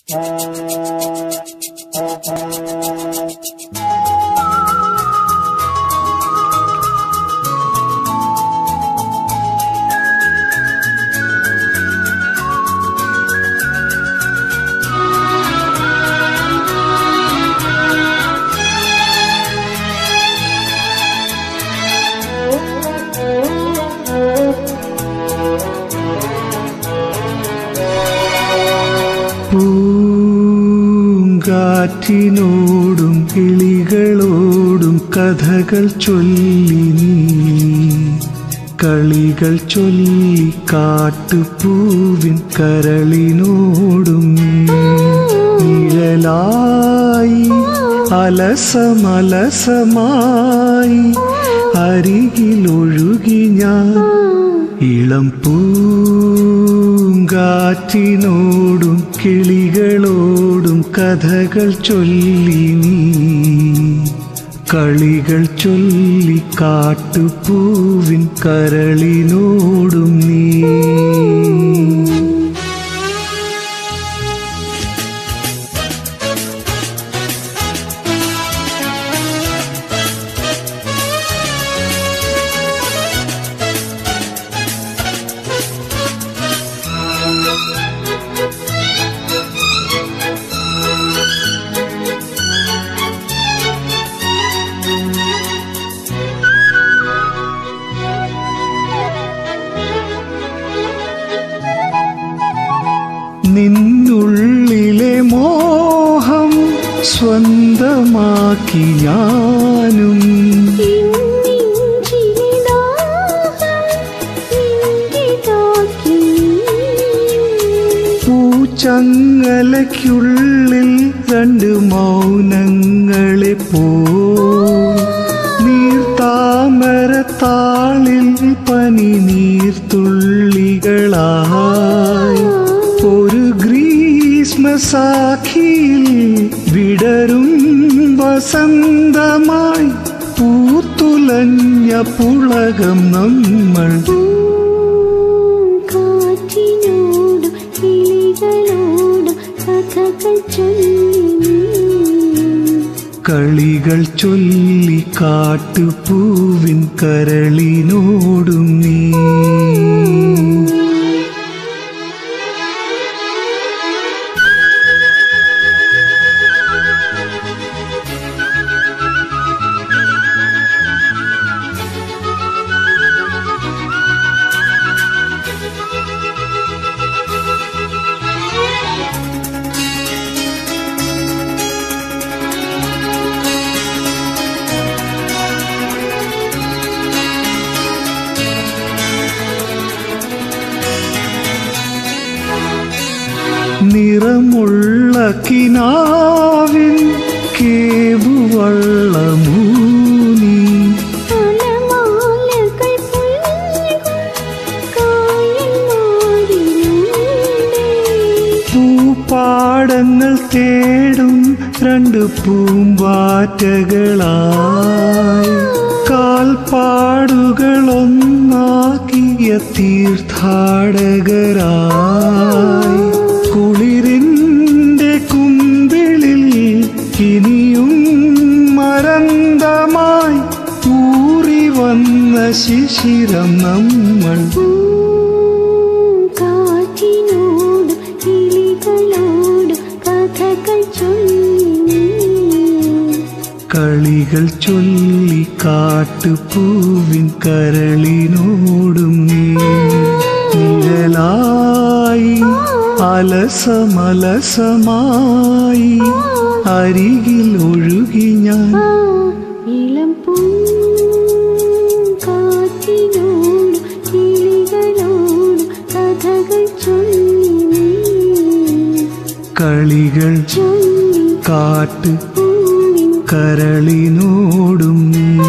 പൂങ്കാറ്റിനോടും കിളികളോടും കഥകൾ ചൊല്ലി നീ കളികൾ ചൊല്ലി കാട്ടുപൂവിൻ കരളിനോടും നിഴലായി അലസമലസമായി അരികിലൊഴുകി ഞാൻ ഇളം പൂങ്കാറ്റിനോടും കിളികളോടും കഥകൾ ചൊല്ലി നീ കളികൾ ചൊല്ലി കാട്ടുപൂവിൻ കരളിനോടും നീ നിന്നുള്ളിലെ മോഹം സ്വന്തമാക്കി ഞാനും പൂച്ചങ്ങലയ്ക്കുള്ളിൽ രണ്ട് മൗനങ്ങളെ പോ നീർത്താമരത്താളിൽ പനി നീർത്തുള്ളികളായി ഒരു ഗ്രീഷ്മസാഖിയിൽ വിടരും വസന്തമായി പൂത്തുലഞ്ഞ പുളകം നമ്മൾ കാറ്റിനോടും കിളികളോടും കഥകൾ ചൊല്ലി കളികൾ ചൊല്ലി കാട്ടുപൂവിൻ കരളിനോടും നീ നിറമുള്ള കിനാവിൻ കേവുവള്ളമൂനി അലമാലകൾ പുൽകും കായൽ മാറിലൂടെ പൂപ്പാടങ്ങൾ തേടും രണ്ട് പൂമ്പാറ്റകളായി കാൽപ്പാടുകളൊന്നാക്കിയ തീർത്ഥാടകരായി കുളിരിൻ്റെ കുമ്പിളിൽ ഇനിയും മരന്തമായി ഊറി വന്ന ശിശിരം നമ്മൾ കാറ്റിനോടും കിളികളോടും കഥകൾ ചൊല്ലി കളികൾ ചൊല്ലി കാട്ടുപൂവിൻ കരളിനോടും നീ നിഴലായി അലസമലസമായി അരികിൽ ഒഴുകി ഞാൻ ആ ഇളം പൂങ്കാറ്റിനോടും കിളികളോടും കഥകൾ ചൊല്ലി കളികൾ ചൊല്ലി കാട്ട് പൂവിൻ കരളിനോടും നീ